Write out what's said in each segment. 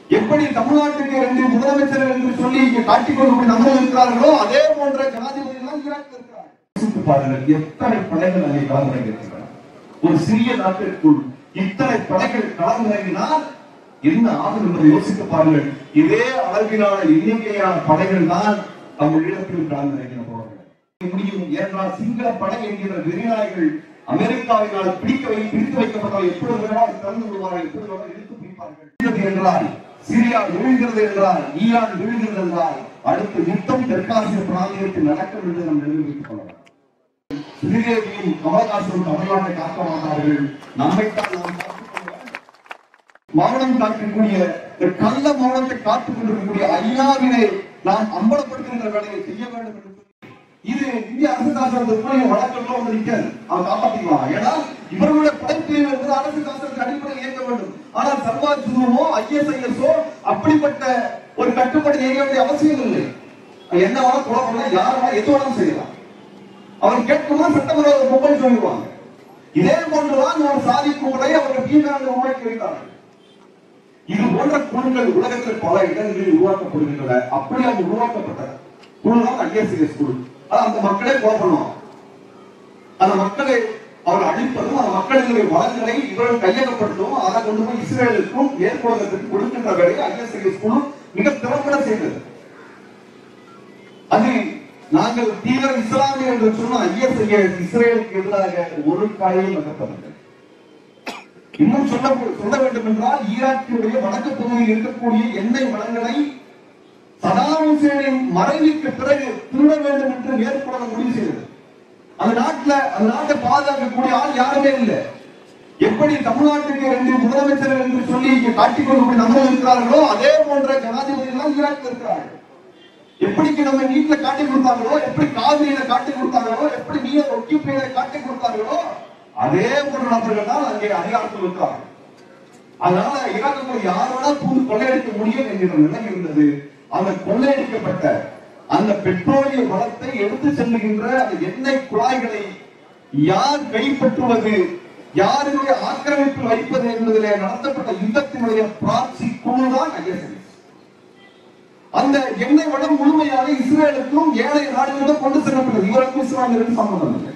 எப்படி தமிழ்நாட்டுக்கு ரெண்டு முதலமைச்சர் என்று சொல்லி இங்கே காட்டிக் கொண்டு நம்பர் இருக்கிறார்களோ அதே போன்ற ஜனாதிபதி எல்லாம் ஈராக்கில் இருக்கிறார்கள் யோசித்து பாருங்கள் எத்தனை படைகள் அங்கே களமிறங்கியிருக்கின்றன ஒரு சிறிய நாட்டிற்குள் இத்தனை படைகள் களமிறங்கினால் என்ன ஆகும் என்பதை யோசித்து பாருங்கள் இதே அளவிலான எண்ணிக்கையான படைகள் தான் நம் ஈழத்தில் களமிறங்கின போவார்கள் முடியும் ஏனென்றால் சிங்கள படை என்கிற வெறிநாய்கள் அமெரிக்காவினால் பிடிக்க வை பிடித்து வைக்கப்பட்டால் எப்பொழுது வேணாலும் திறந்து விடுவார்கள் எப்பொழுது வேணாலும் இழுத்து பிடிப்பார்கள் விழுகிறது என்றால் சிரியா விழுகிறது என்றால் ஈரான் விழுகிறது என்றால் அடுத்த யுத்தம் தெற்காசிய பிராந்தியத்தில் நடக்கும் என்று நாம் நிரூபித்துக் கொள்ளலாம் ஸ்ரீதேவியும் கமலஹாசனும் தமிழ்நாட்டை காக்க மாட்டார்கள் நம்மைத்தான் நாம் காத்துக் கொள்ள வேண்டும். மௌனம் காக்கக்கூடிய இந்த கள்ள மௌனத்தை காத்துக் கொண்டிருக்கக்கூடிய ஐநாவினை நாம் அம்பலப்படுத்துகின்ற வேலையை செய்ய வேண்டும் என்று சொல்லி இது இந்திய அரசு சாசனத்திற்குரிய வழக்கெல்லாம் வந்து நிற்காது அவன் காப்பாத்திக்கலாம் ஏன்னா இவர்களுடைய படைப்பிரிவு என்பது அரசு சாசனத்தின் அடிப்படையில் இயங்க வேண்டும் ஆனால் சர்வார் சுருவமோ ஐஎஸ்ஐஎஸ்ஓ அப்படிப்பட்ட ஒரு கட்டுப்பாடு இயங்க வேண்டிய அவசியம் இல்லை என்ன வேணா கொலை பண்ணலாம் யார் வேணா எது வேணாலும் செய்யலாம் அவன் கேட்கும்போது சட்டமன்ற மொபைல் சொல்லிடுவாங்க இதே போன்றுதான் ஒரு சாதி கும்பலை அவர்கள் தீவிரமாக உருவாக்கி வைத்தார்கள் இது போன்ற குழுக்கள் உலகத்தில் பல இடங்களில் உருவாக்கப்படுகின்றன அப்படி அவங்க உருவாக்கப்பட்ட குழு தான் ஐஎஸ்ஐஎஸ் குழு அது அந்த மக்களே கொலை பண்ணுவாங்க அந்த மக்களை அவர் அழிப்பதும் அந்த மக்களுடைய வளங்களை இவர்கள் கையகப்படுத்தவும் அதை கொண்டு போய் இஸ்ரேலுக்கும் மேற்குலகத்திற்கு கொடுக்கின்ற வேலையை ஐஎஸ்ஐஎஸ் குழு மிக திறம்பட செய்தது அது நாங்கள் தீவிர இஸ்லாமிய என்று சொன்ன ஐஎஸ்ஐஎஸ் இஸ்ரேலுக்கு எதிராக ஒரு காயம் நகர்த்தவில்லை இன்னும் சொல்ல சொல்ல வேண்டும் என்றால் ஈராக்கினுடைய வடக்கு பகுதியில் இருக்கக்கூடிய எண்ணெய் வளங்களை சதாம் ஹுசேனின் மறைவுக்கு பிறகு திருட வேண்டும் என்று மேற்கொள்ள முடிவு செய்தது அந்த நாட்டுல அந்த நாட்டை பாதுகாக்கக்கூடிய ஆள் யாருமே இல்லை எப்படி தமிழ்நாட்டுக்கு ரெண்டு முதலமைச்சர் என்று சொல்லி இங்கே காட்டிக் கொண்டு நம்பர் இருக்கிறார்களோ அதே போன்ற ஜனாதிபதி எல்லாம் ஈராக்கில் இருக்கிறார்கள் எப்படிக்கு நம்ம நீட்ல காட்டி கொடுத்தாங்களோ எப்படி காவிரியில காட்டி கொடுத்தாங்களோ எப்படி நீர் ஒக்கிப்பையில காட்டி கொடுத்தாங்களோ அதே போன்ற நபர்கள் தான் அங்கே அதிகாரத்தில் இருக்கிறார்கள் அதனால ஈராக்குள்ள யார் வேணா பூந்து கொள்ளையடிக்க முடியும் என்கிற நிலை இருந்தது அந்த கொள்ளையடிக்கப்பட்ட அந்த பெட்ரோலிய வளத்தை எடுத்து செல்லுகின்ற அந்த எண்ணெய் குழாய்களை யார் கைப்பற்றுவது யாருடைய ஆக்கிரமிப்பில் வைப்பது என்பதிலே நடத்தப்பட்ட யுத்தத்தினுடைய பிராட்சி குழுதான் ஐஎஸ்ஐஎஸ் அந்த எண்ணெய் வளம் முழுமையாக இஸ்ரேலுக்கும் ஏழை நாடுகளிடம் கொண்டு செல்லப்பட்டது இவருக்கும் இஸ்லாமியருக்கும் சம்பந்தம் இல்லை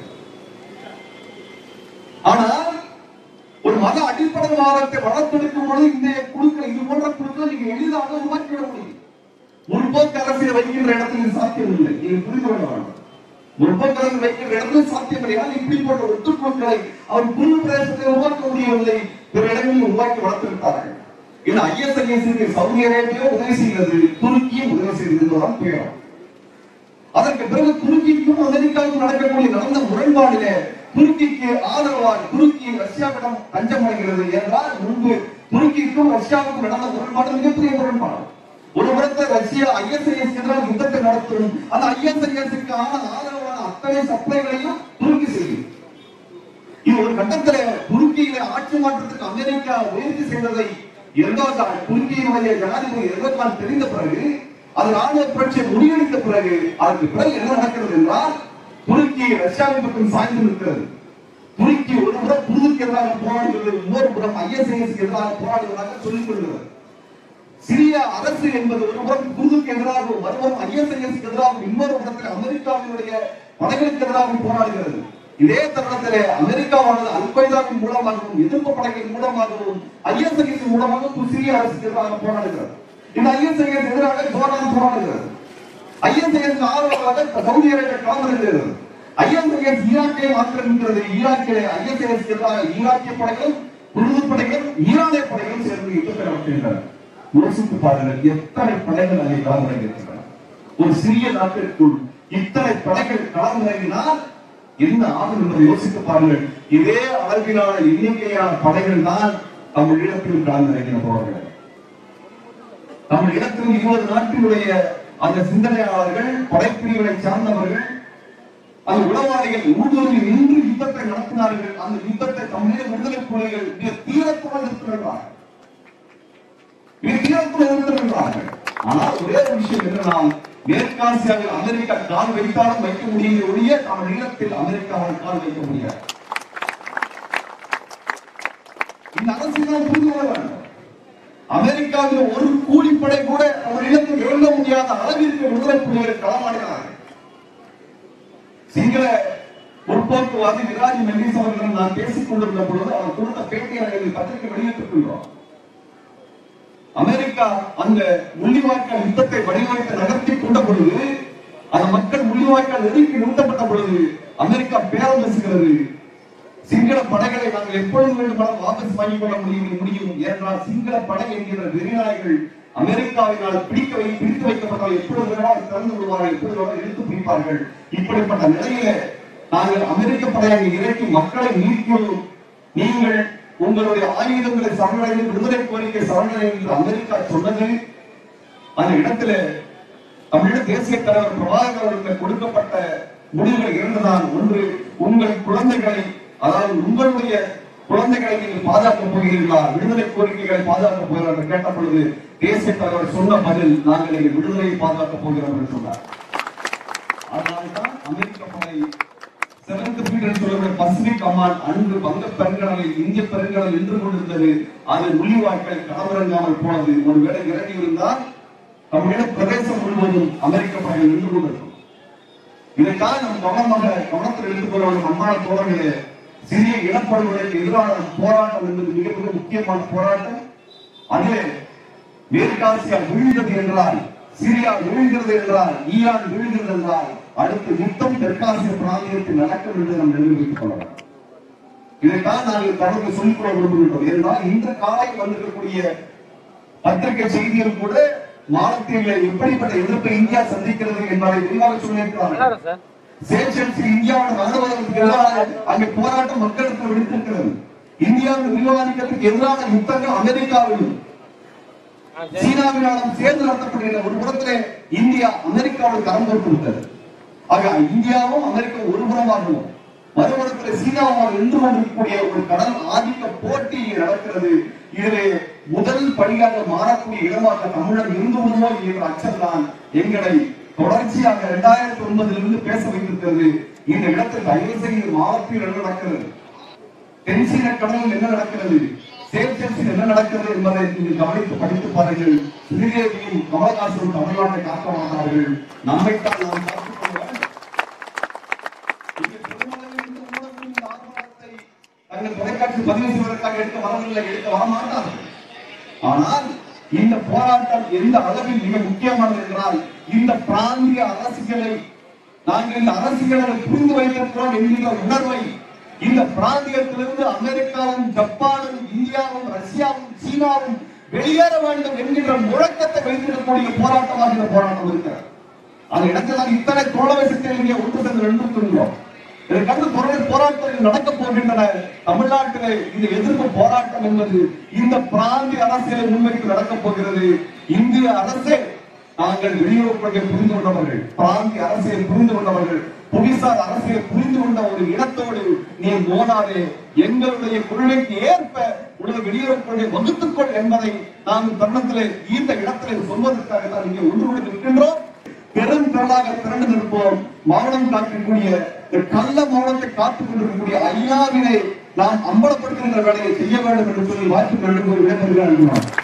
ஆனால் ஒரு மத அடிப்படைவாதத்தை வளர்த்தெடுக்கும் பொழுது இந்த குழுக்கள் இது போன்ற குழுக்கள் நீங்க எளிதாக உருவாக்கிவிட முடியும் முற்போக்கு அரசியல் வைக்கின்ற இடத்தில் இது சாத்தியம் இல்லை நீங்க புரிந்து கொள்ள வேண்டும் முற்போக்கு அரசு வைக்கின்ற இடத்தில் சாத்தியம் இல்லை ஆனால் இப்படி போன்ற ஒத்துக்குழுக்களை அவர் புது பிரதேசத்தை உருவாக்க முடியவில்லை பிற இடங்களில் உருவாக்கி வளர்த்திருக்கிறார்கள் இது ஐஎஸ்ஐஎஸ் சவுதி அரேபியா உதவி செய்கிறது துருக்கியும் உதவி செய்கிறது என்பதுதான் துயரம் அதற்கு பிறகு துருக்கிக்கும் அமெரிக்காவுக்கும் நடக்கக்கூடிய நடந்த முரண்பாடிலே துருக்கிக்கு ஆதரவாக துருக்கி ரஷ்யாவிடம் தஞ்சம் அடைகிறது என்றால் முன்பு துருக்கிக்கும் ரஷ்யாவுக்கும் நடந்த முரண்பாடு மிகப்பெரிய முரண்பாடு ஒரு புறத்தை ரஷ்யா ஐஎஸ்ஐஎஸ் எதிராக யுத்தத்தை நடத்தும் அந்த ஐஎஸ்ஐஎஸ்க்கான ஆதரவான அத்தனை சப்ளைகளையும் துருக்கி செய்யும் இது ஒரு கட்டத்துல துருக்கியில ஆட்சி மாற்றத்துக்கு அமெரிக்கா முயற்சி செய்ததை எர்டோகான் துருக்கியினுடைய ஜனாதிபதி எர்டோகான் தெரிந்த பிறகு அது ராணுவ புரட்சியை முறியடித்த பிறகு அதற்கு பிறகு என்ன நடக்கிறது என்றால் துருக்கி ரஷ்யாவின் பக்கம் சாய்ந்து நிற்கிறது துருக்கி ஒரு புறம் புதுக்கு எதிராக போராடுகிறது இன்னொரு புறம் ஐஎஸ்ஐஎஸ் எதிராக போராடுவதாக சொல்லிக் கொள்கிறது சிரிய அரசு என்பது ஒரு புறம் குருதுக்கு எதிராகவும் மறுபுறம் ஐஎஸ்ஐஎஸ் எதிராகவும் இன்னொரு புறத்தில் அமெரிக்காவினுடைய படைகளுக்கு எதிராகவும் போராடுகிறது இதே தருணத்திலே அமெரிக்காவானது அல்கொய்தாவின் மூலமாகவும் எதிர்ப்பு படைகளின் மூலமாகவும் ஐஎஸ்ஐஎஸ் மூலமாகவும் சிரிய அரசுக்கு எதிராக போராடுகிறது இந்த ஐஎஸ்ஐஎஸ் எதிராக ஜோர்டான் போராடுகிறது ஐஎஸ்ஐஎஸ் ஆதரவாக சவுதி அரேபியா களமிறங்குகிறது ஐஎஸ்ஐஎஸ் ஈராக்கை ஆக்கிரமிக்கிறது ஈராக்கிலே ஐஎஸ்ஐஎஸ் எதிராக ஈராக்கிய படைகளும் குருது படைகளும் ஈரானிய படைகளும் சேர்ந்து யுத்தத்தை நடத்துகின்றன யோசித்து பாருங்கள் எத்தனை படைகள் அங்கே களமிறங்கியிருக்கின்றன ஒரு சிறிய நாட்டிற்குள் இத்தனை படைகள் களமிறங்கினால் என்ன ஆகும் என்பதை யோசித்து பாருங்கள் இதே அளவிலான எண்ணிக்கையான படைகள் தான் நம்ம இடத்தில் களமிறங்கின போவார்கள் நம்ம இடத்தில் இருபது நாட்டினுடைய அந்த சிந்தனையாளர்கள் படைப்பிரிவுகளை சார்ந்தவர்கள் அந்த உளவாளிகள் ஊடுருவி நின்று யுத்தத்தை நடத்தினார்கள் அந்த யுத்தத்தை தமிழக விடுதலை புலிகள் மிக தீவிரத்துடன் இருக்கிறார்கள் மிக தீவிரத்துடன் இருக்கிறார்கள் ஆனால் ஒரே ஒரு விஷயம் என்னன்னா மேற்காசியாவில் அமெரிக்கா கால் வைத்தாலும் வைக்க முடியும் ஒழிய நம்ம ஈழத்தில் அமெரிக்காவால் கால் வைக்க முடியாது இந்த அரசியல் புரிந்து கொள்ள வேண்டும் அமெரிக்கா அமெரிக்காவில் ஒரு கூலிப்படை கூட அவர் இடத்தில் இறங்க முடியாத அளவிற்கு விடுதலை புலிகள் களமாடினார்கள் சிங்கள முற்போக்குவாதி விராஜ் மெல்லிஸ் அவர்களிடம் நான் பேசிக் கொண்டிருந்த பொழுது அவர் கொடுத்த பேட்டியை நாங்கள் பத்திரிகை வெளியிட்டிருக்கின்றோம் அமெரிக்கா அந்த முள்ளிவாய்க்கால் யுத்தத்தை வடிவமைத்து நடத்தி கொண்ட பொழுது அந்த மக்கள் முள்ளிவாய்க்கால் நெருக்கி நிறுத்தப்பட்ட பொழுது அமெரிக்கா பேரம் பேசுகிறது சிங்கள படைகளை நாங்கள் எப்பொழுது வேண்டுமானாலும் வாபஸ் வாங்கிக் கொள்ள முடியும் முடியும் ஏனென்றால் சிங்கள படை என்கிற வெறிநாய்கள் அமெரிக்காவினால் பிடிக்க வை பிடித்து வைக்கப்பட்டால் எப்பொழுது வேணாலும் திறந்து விடுவார்கள் எப்பொழுது வேணாலும் இழுத்து பிடிப்பார்கள் இப்படிப்பட்ட நிலையில நாங்கள் அமெரிக்க படையை இறக்கி மக்களை மீட்கும் நீங்கள் உங்களுடைய ஆயுதங்களை சரணடைந்து விடுதலை கோரிக்கை சரணடைந்து என்று அமெரிக்கா சொன்னது அந்த இடத்துல தமிழக தேசிய தலைவர் பிரபாகர் அவர்களுக்கு கொடுக்கப்பட்ட முடிவுகள் இரண்டுதான் ஒன்று உங்கள் குழந்தைகளை அதாவது உங்களுடைய குழந்தைகளை நீங்கள் பாதுகாக்கப் போகிறீர்களா விடுதலை கோரிக்கைகளை பாதுகாக்கப் போகிறோம் என்று கேட்ட பொழுது தேசிய தலைவர் சொன்ன பதில் நாங்கள் எங்கள் விடுதலையை பாதுகாக்கப் போகிறோம் என்று சொன்னார் அதனால்தான் அமெரிக்க படை செவன்த் பீரியட் சொல்லுகிற பசிபிக் கமாண்ட் அன்று வங்க பெருங்கடலில் இந்திய பெருங்கடல் நின்று கொண்டிருந்தது அது முள்ளிவாய்க்கால் களமிறங்காமல் போனது ஒருவேளை இறங்கி இருந்தால் தமிழக பிரதேசம் முழுவதும் அமெரிக்க படைகள் நின்று கொண்டிருக்கும் இதற்காக நம் கவனமாக கவனத்தில் எடுத்துக்கொள்ள வேண்டும் அம்மான தோழர்களே சிறிய இனப்படுகொலைக்கு எதிரான போராட்டம் என்பது மிக மிக முக்கியமான போராட்டம் அதிலே மேற்காசியா விழுந்தது என்றால் சிரியா விழுகிறது என்றால் ஈரான் விழுகிறது என்றால் அடுத்து யுத்தம் தெற்காசிய பிராந்தியத்தில் நடக்கும் என்று நாம் நிரூபித்துக் கொள்ளலாம் இதைத்தான் நாங்கள் தொடர்ந்து சொல்லிக்கொள்ள விரும்புகின்றோம் என்றால் இந்த காலை வந்திருக்கக்கூடிய பத்திரிகை செய்தியில் கூட மாலத்தீவில் எப்படிப்பட்ட எதிர்ப்பை இந்தியா சந்திக்கிறது என்பதை விரிவாக சொல்லியிருக்கிறார்கள் சேஷன்ஸில் இந்தியாவோட ராணுவத்துக்கு எதிராக அங்கே போராட்டம் மக்களுக்கு விடுத்திருக்கிறது இந்தியாவின் விரிவாதிக்கத்துக்கு எதிரான யுத்தங்கள் அமெரிக்காவிலும் சீனாவினாலும் சேர்ந்து நடத்தப்படுகிற ஒரு புறத்திலே இந்தியா அமெரிக்காவோடு கரம் கோர்த்து விட்டது ஆக இந்தியாவும் அமெரிக்கா ஒரு புறமாகவும் மறுபுறத்தில் சீனாவால் நின்று கொண்டிருக்கக்கூடிய ஒரு கடல் ஆதிக்க போட்டி இங்கே நடக்கிறது இதிலே முதல் படியாக மாறக்கூடிய இடமாக தமிழர் இருந்து விடுமோ என்ற அச்சம்தான் எங்களை தொடர்ச்சியாக இரண்டாயிரத்தி ஒன்பதிலிருந்து பேச வைத்திருக்கிறது இந்த இடத்தில் தயவு செய்து மாவட்டத்தில் என்ன நடக்கிறது தென்சீன கடலில் என்ன நடக்கிறது சேல்சியஸில் என்ன நடக்கிறது என்பதை நீங்கள் கவனித்து படித்து பாருங்கள் ஸ்ரீதேவியும் கமலஹாசனும் தமிழ்நாட்டை காக்க மாட்டார்கள் நம்மைத்தான் நாம் காத்துக் கொள்ள வேண்டும் இங்கே பெருமளவில் இந்த ஊடகங்கள் இந்த ஆர்ப்பாட்டத்தை தங்கள் தொலைக்காட்சி பதிவு செய்வதற்காக எடுக்க வரவில்லை எடுக்க வரமாட்டார்கள் ஆனால் இந்த போராட்டம் எந்த அளவில் மிக முக்கியமானது என்றால் இந்த பிராந்திய அரசுகளை நாங்கள் இந்த அரசுகளை புரிந்து வைத்திருக்கிறோம் என்கிற உணர்வை இந்த பிராந்தியத்திலிருந்து அமெரிக்காவும் ஜப்பானும் இந்தியாவும் ரஷ்யாவும் சீனாவும் வெளியேற வேண்டும் என்கின்ற முழக்கத்தை வைத்திருக்கக்கூடிய போராட்டமாக இந்த போராட்டம் இருக்கிறது அந்த இடத்தில் தான் இத்தனை தோழமை சக்திகள் இங்கே ஒன்று சேர்ந்து நின்றுகின்றோம் இதை கண்டு தொடர் போராட்டங்கள் நடக்கப் போகின்றன தமிழ்நாட்டிலே இந்த எதிர்ப்பு போராட்டம் என்பது இந்த பிராந்திய அரசியலை முன்வைத்து நடக்கப் போகிறது இந்திய அரசே நாங்கள் வெளியுறவு கொள்கை புரிந்து கொண்டவர்கள் பிராந்திய அரசியலை புரிந்து கொண்டவர்கள் புவிசார் அரசியலை புரிந்து கொண்ட ஒரு இனத்தோடு நீ மோனாதே எங்களுடைய கொள்கைக்கு ஏற்ப உனது வெளியுறவு கொள்கை வகுத்துக் கொள் என்பதை நாம் தருணத்திலே இந்த இடத்திலே சொல்வதற்காக தான் இங்கே ஒன்று கூட நிற்கின்றோம் பெரும் திரளாக திரண்டு நிற்போம் மௌனம் காக்கக்கூடிய இந்த கள்ள மௌனத்தை காத்துக் கொண்டிருக்கக்கூடிய ஐயாவினை நாம் அம்பலப்படுத்துகின்ற வேலையை செய்ய வேண்டும் என்று சொல்லி வாய்ப்பு வேண்டும் ஒரு விடைபெறுகிறார்